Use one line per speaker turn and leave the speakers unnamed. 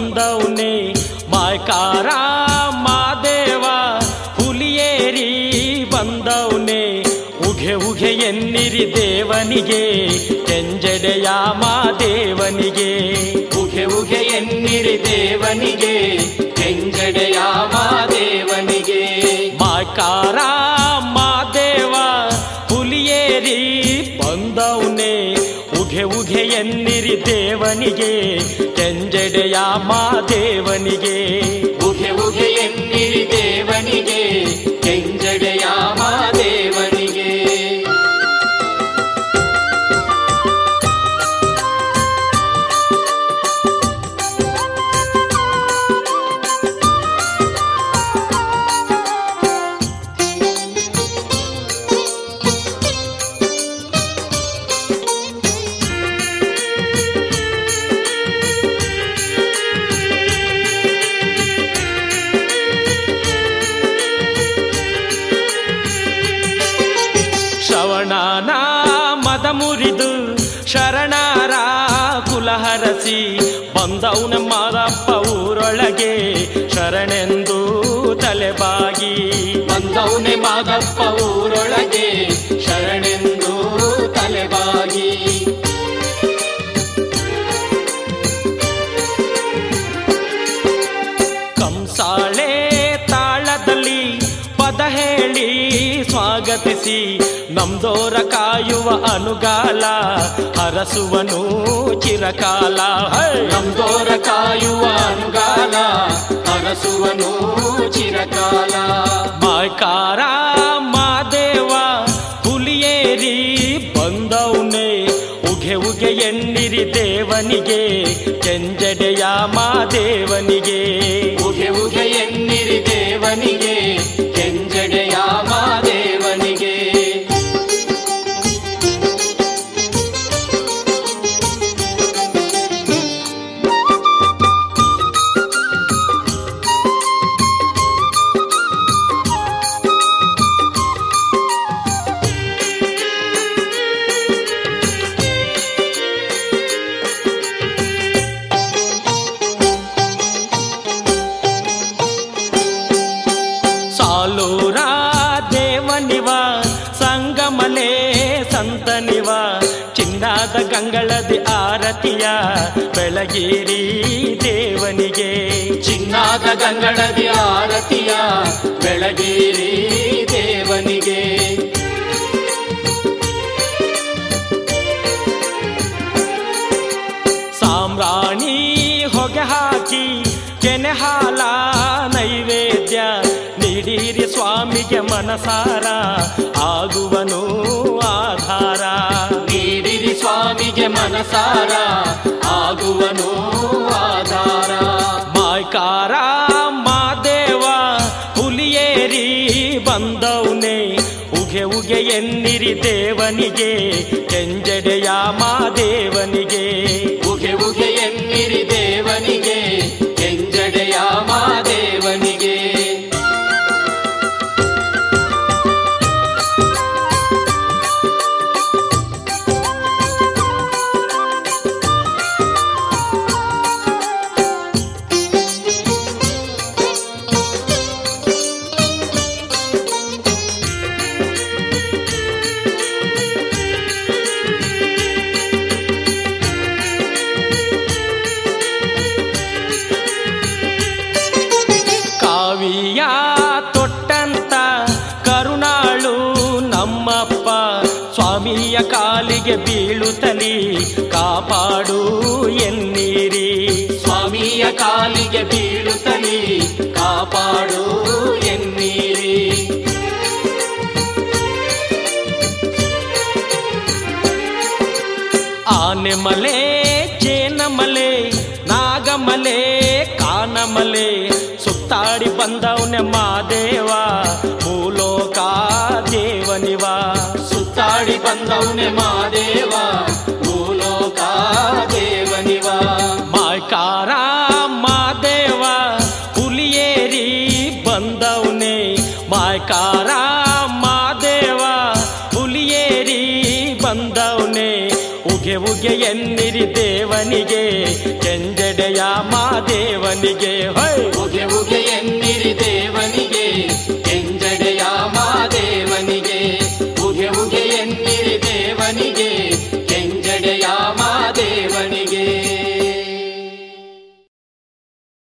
ಬಂದವನೇ ಮಾಯ್ಕಾರ ಮಾದೇವ ಹುಲಿಯೇರಿ ಬಂದವನೇ ಉಘೆ ಉಘೆ ಎನ್ನಿರಿ ದೇವನಿಗೆ ಕೆಂಜಡೆಯ ಮಾದೇವನಿಗೆ
ಉಗೆ ಉಗೆ ಎನ್ನಿರಿ ದೇವನಿಗೆ ಕೆಂಜಡೆಯ ಮಾದೇವನಿಗೆ
ಮಾಕಾರ ಮಾದೇವ ಹುಲಿಯೇರಿ ಬಂದವನೇ ಉಘೆ ಉಘೆ ಎನ್ನಿರಿ ದೇವನಿಗೆ ಕೆಂಜಡೆಯ ಮಾದೇವನಿಗೆ
ಉಗೆ ಉಗೆ ಎನ್ನಿರಿ ದೇವನಿಗೆ ಕೆಂಜಡೆಯ ಮಾದೇವನಿಗೆ
ಶ್ರವಣನ ಮದ ಮುರಿದು ಶರಣರ ಕುಲಹರಸಿ ಬಂದವನ ಮಾದಪ್ಪ ಊರೊಳಗೆ ಶರಣೆಂದು ತಲೆಬಾಗಿ
ಬಂದವನೆ ಮಾದಪ್ಪ ಊರೊಳಗೆ ಶರಣೆಂದು ತಲೆಬಾಗಿ
ಕಂಸಾಳೆ ತಾಳದಲ್ಲಿ ಪದ ಹೇಳಿ ಸ್ವಾಗತಿಸಿ ನಮ್ದೋರ ಕಾಯುವ ಅನುಗಾಲ ಹರಸುವನು ಚಿರಕಾಲ ಹೈ!
ನಮ್ದೋರ ಕಾಯುವ ಅನುಗಾಲ ಹರಸುವನು ಚಿರಕಾಲ
ಮಾಯ್ಕಾರ ಮಾದೇವ ಹುಲಿಯೇರಿ ಬಂದವನೇ ಉಗೆ ಉಗೆ ಎನ್ನಿರಿ ದೇವನಿಗೆ ಕೆಂಜಡೆಯ ಮಾದೇವನಿಗೆ
ಉಗೆ ಉಗೆ ಎನ್ನಿರಿ ದೇವನಿಗೆ ಕೆಂಜಡೆಯ ಮಾದೇವನಿಗೆ
ಸಾಲೂರ ದೇವನಿವ ಸಂಗಮಲೆ ಸಂತನಿವ ಚಿನ್ನಾದ ಗಂಗಳದಿ ಆರತಿಯ ಬೆಳಗಿರಿ ದೇವನಿಗೆ
ಚಿನ್ನಾದ ಗಂಗಳದಿ ಆರತಿಯ ಬೆಳಗೇರಿ ದೇವನಿಗೆ
ಸಾಮ್ರಾಣಿ ಹೊಗೆ ಹಾಕಿ ಕೆನೆ ಹಾಲ ನೈವೇದ್ಯ ನೀಡಿರಿ ಸ್ವಾಮಿಗೆ ಮನಸಾರ ಆಗುವನು ಆಧಾರ
ನೀಡಿರಿ ಸ್ವಾಮಿಗೆ ಮನಸಾರ ಆಗುವನು ಆಧಾರ
ಮಾಯ್ಕಾರ ಮಾದೇವ ಹುಲಿಯೇರಿ ಬಂದವನೇ ಉಗೆ ಉಗೆ ಎನ್ನಿರಿ ದೇವನಿಗೆ ಕೆಂಜಡೆಯ ಮಾದೇವನಿಗೆ
ಉಗೆ ಉಗೆ ಎನ್ನಿರಿ ದೇವನಿಗೆ ಕೆಂಜಡೆಯ ಮಾದೇವನಿಗೆ
ಕಾವಿಯ ತೊಟ್ಟಂತ ಕರುಣಾಳು ನಮ್ಮಪ್ಪ ಸ್ವಾಮಿಯ ಕಾಲಿಗೆ ಬೀಳುತ್ತಲಿ ಕಾಪಾಡು ಎನ್ನೀರಿ
ಸ್ವಾಮಿಯ ಕಾಲಿಗೆ ಬೀಳುತ್ತಲಿ ಕಾಪಾಡು ಎನ್ನೀರಿ
ಆನೆ ಮಲೆ ಜೇನಮಲೆ ನಾಗಮಲೆ ಕಾನಮಲೆ ಸುತ್ತಾಡಿ ಬಂದವನೆ ಮಾದೇವ ಭೂಲೋಕ ದೇವನಿವ
ಸುತ್ತಾಡಿ ಬಂದವನೆ ಮಾದೇವ ಭೂಲೋಕ ದೇವನಿವ
ಮಾಯ್ಕಾರ ಮಾದೇವ ಹುಲಿಯೇರಿ ಬಂದವನೇ ಮಾಯ್ಕಾರ ಮಾದೇವ ಹುಲಿಯೇರಿ ಬಂದವನೇ ಉಗೆ ಉಗೆ ಎನ್ನಿರಿ ದೇವನಿಗೆ ಕೆಂಜಡೆಯ ಮಾದೇವನಿಗೆ ಹೊಯ್
ಉಗೆ ಉಗೆ ಎನ್ನಿರಿ ದೇವನಿಗೆ